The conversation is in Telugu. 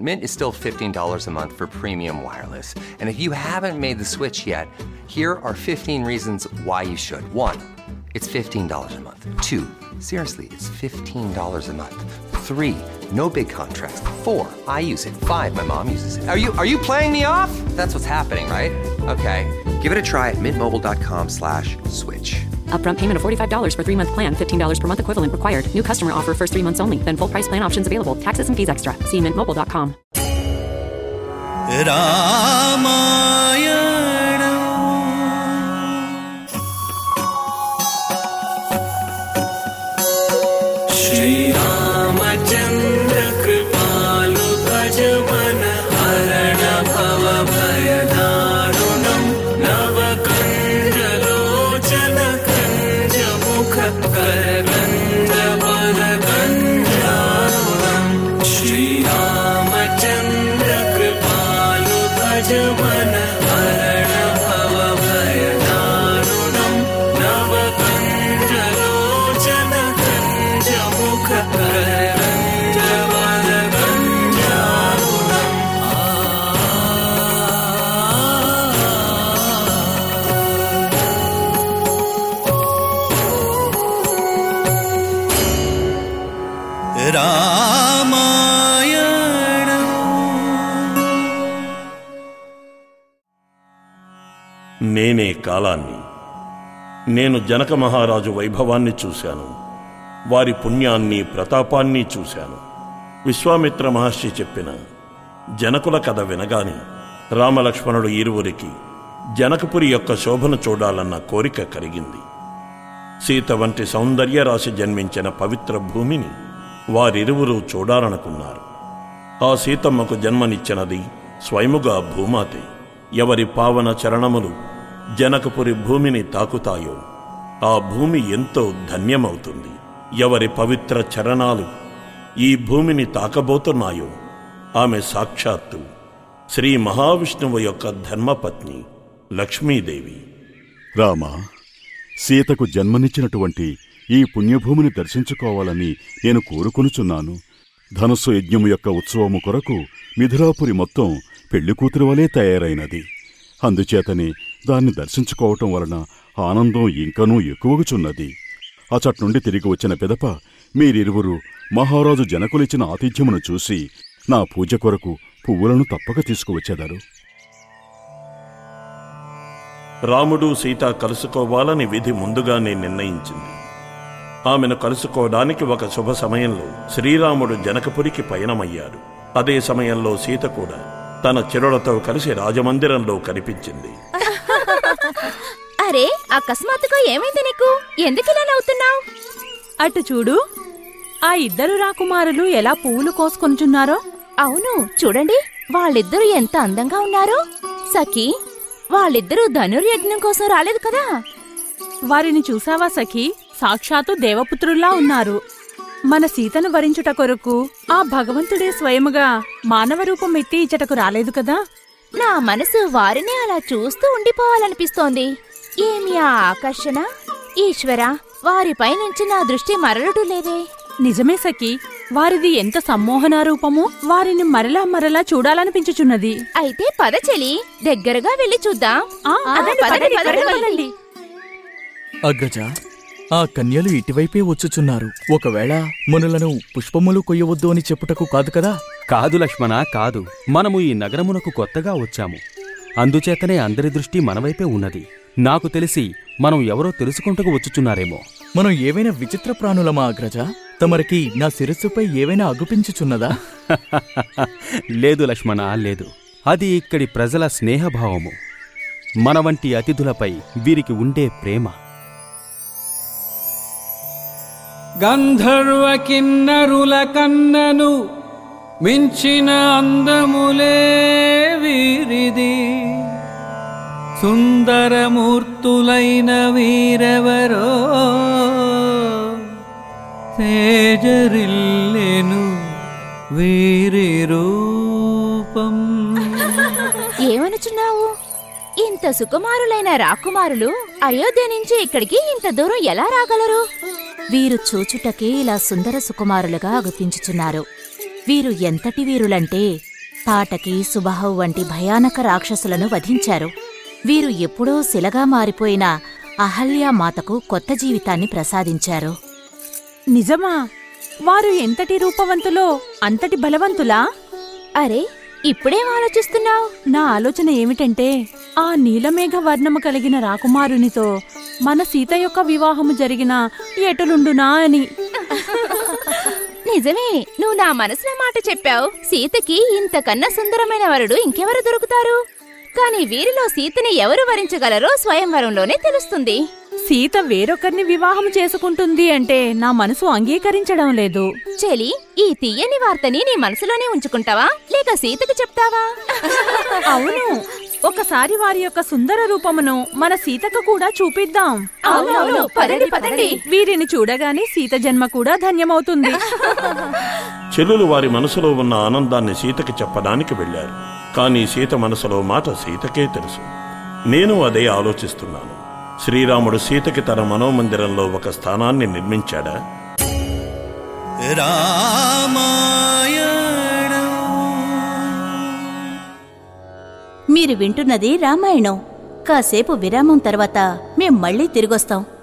Mint is still $15 a month for premium wireless. And if you haven't made the switch yet, here are 15 reasons why you should. One, it's $15 a month. Two, seriously, it's $15 a month. Three, no big contracts. Four, I use it. Five, my mom uses it. Are you are you playing me off? That's what's happening, right? Okay. Give it a try at mintmobile.com slash switch. Upfront payment of $45 for three month plan, $15 per month equivalent required. New customer offer first three months only, then full price plan options available. Taxes and fees extra. See mintmobile.com. Shri Ramchandra कृपालु भज मन हरण भव भयदारुणम् नवकण्ठ लोचन कञ्ज मुख करकण्ड वरकण्डारुणम् श्रीरामचन्द्र कृपालु भज मन हरण भव भयदारुणम् नवकण्ठ लोचन कञ्ज मुख करकण्ड वरकण्डारुणम् నేనే కాలాన్ని నేను జనక మహారాజు వైభవాన్ని చూశాను వారి పుణ్యాన్ని ప్రతాపాన్ని చూశాను విశ్వామిత్ర మహర్షి చెప్పిన జనకుల కథ వినగానే రామలక్ష్మణుడు ఇరువురికి జనకపురి యొక్క శోభను చూడాలన్న కోరిక కలిగింది సీత వంటి సౌందర్య రాశి జన్మించిన పవిత్ర భూమిని వారిరువురు చూడాలనుకున్నారు ఆ సీతమ్మకు జన్మనిచ్చినది స్వయముగా భూమాతే ఎవరి పావన చరణములు జనకపురి భూమిని తాకుతాయో ఆ భూమి ఎంతో ధన్యమవుతుంది ఎవరి పవిత్ర చరణాలు ఈ భూమిని తాకబోతున్నాయో ఆమె సాక్షాత్తు శ్రీ మహావిష్ణువు యొక్క ధర్మపత్ని లక్ష్మీదేవి రామా సీతకు జన్మనిచ్చినటువంటి ఈ పుణ్యభూమిని దర్శించుకోవాలని నేను కోరుకొనుచున్నాను ధనుస్సు యజ్ఞము యొక్క ఉత్సవము కొరకు మిథిలాపురి మొత్తం పెళ్లి కూతురు వలె తయారైనది అందుచేతనే దాన్ని దర్శించుకోవటం వలన ఆనందం ఇంకనూ ఎక్కువగుచున్నది అచట్ నుండి తిరిగి వచ్చిన పిదప మీరిరువురు మహారాజు జనకులిచ్చిన ఆతిథ్యమును చూసి నా పూజ కొరకు పువ్వులను తప్పక తీసుకువచ్చెదరు రాముడు సీత కలుసుకోవాలని విధి ముందుగానే నిర్ణయించింది ఆమెను కలుసుకోవడానికి ఒక శుభ సమయంలో శ్రీరాముడు జనకపురికి పయనమయ్యాడు అదే సమయంలో సీత కూడా తన చిరులతో కలిసి రాజమందిరంలో కనిపించింది అరే అకస్మాత్తుగా ఏమైంది నీకు ఎందుకిలా నవ్వుతున్నావు అటు చూడు ఆ ఇద్దరు రాకుమారులు ఎలా పువ్వులు కోసుకొనుచున్నారో అవును చూడండి వాళ్ళిద్దరూ ఎంత అందంగా ఉన్నారో సఖీ వాళ్ళిద్దరూ ధనుర్యజ్ఞం కోసం రాలేదు కదా వారిని చూసావా సఖి సాక్షాత్తు దేవపుత్రుల్లా ఉన్నారు మన సీతను వరించుట కొరకు ఆ భగవంతుడే స్వయముగా మానవ రూపం ఎత్తి ఇచ్చటకు రాలేదు కదా నా మనసు వారినే అలా చూస్తూ ఉండిపోవాలనిపిస్తోంది ఏమి ఆ ఆకర్షణ ఈశ్వర వారిపై నుంచి నా దృష్టి మరలడు లేదే నిజమే సఖి వారిది ఎంత సమ్మోహన రూపము వారిని మరలా మరలా చూడాలనిపించుచున్నది అయితే పద చెలి దగ్గరగా వెళ్ళి చూద్దాం ఆ, ఆ, పదండి, పదండి, పదండి, పదండి, పదండి. అగ్రజ ఆ కన్యలు ఇటువైపే వచ్చుచున్నారు ఒకవేళ మునులను పుష్పములు కొయ్యవద్దు అని చెప్పుటకు కాదు కదా కాదు లక్ష్మణ కాదు మనము ఈ నగరమునకు కొత్తగా వచ్చాము అందుచేతనే అందరి దృష్టి మనవైపే ఉన్నది నాకు తెలిసి మనం ఎవరో తెలుసుకుంటకు వచ్చుచున్నారేమో మనం ఏవైనా విచిత్ర ప్రాణులమా అగ్రజ తమరికి నా శిరస్సుపై ఏవైనా అగుపించుచున్నదా లేదు లక్ష్మణ లేదు అది ఇక్కడి ప్రజల స్నేహభావము మన వంటి అతిథులపై వీరికి ఉండే ప్రేమ గంధర్వ కిన్నరుల కన్నను మించిన అందములే వీరిది సుందరమూర్తులైన వీరెవరో తేజరిల్లెను వీరి రూపం ఏమనుచున్నావు ఇంత సుకుమారులైన రాకుమారులు అయోధ్య నుంచి ఇక్కడికి ఇంత దూరం ఎలా రాగలరు వీరు చూచుటకే ఇలా సుందర సుకుమారులుగా అగుపించుచున్నారు వీరు ఎంతటి వీరులంటే తాటకి సుబాహు వంటి భయానక రాక్షసులను వధించారు వీరు ఎప్పుడో శిలగా మారిపోయిన అహల్యామాతకు కొత్త జీవితాన్ని ప్రసాదించారు నిజమా వారు ఎంతటి రూపవంతులో అంతటి బలవంతులా అరే ఇప్పుడేం ఆలోచిస్తున్నావు నా ఆలోచన ఏమిటంటే ఆ నీలమేఘ వర్ణము కలిగిన రాకుమారునితో మన సీత యొక్క వివాహము జరిగిన ఎటులుండునా అని నిజమే నువ్వు నా మనసులో మాట చెప్పావు సీతకి ఇంతకన్నా సుందరమైన వరుడు ఇంకెవరు దొరుకుతారు కానీ వీరిలో సీతని ఎవరు వరించగలరో స్వయంవరంలోనే తెలుస్తుంది సీత వేరొకరిని వివాహం చేసుకుంటుంది అంటే నా మనసు అంగీకరించడం లేదు చెలి ఈ తీయని వార్తని నీ మనసులోనే ఉంచుకుంటావా లేక సీతకు చెప్తావా అవును ఒకసారి వారి యొక్క సుందర రూపమును మన సీతకు కూడా చూపిద్దాం అవునవును, పదండి, పదండి. వీరిని చూడగానే సీత జన్మ కూడా ధన్యమవుతుంది చెల్లులు వారి మనసులో ఉన్న ఆనందాన్ని సీతకి చెప్పడానికి వెళ్ళారు కానీ సీత మనసులో మాట సీతకే తెలుసు నేను అదే ఆలోచిస్తున్నాను శ్రీరాముడు సీతకి తన మనోమందిరంలో ఒక స్థానాన్ని నిర్మించాడా మీరు వింటున్నది రామాయణం కాసేపు విరామం తర్వాత మేం మళ్ళీ తిరిగొస్తాం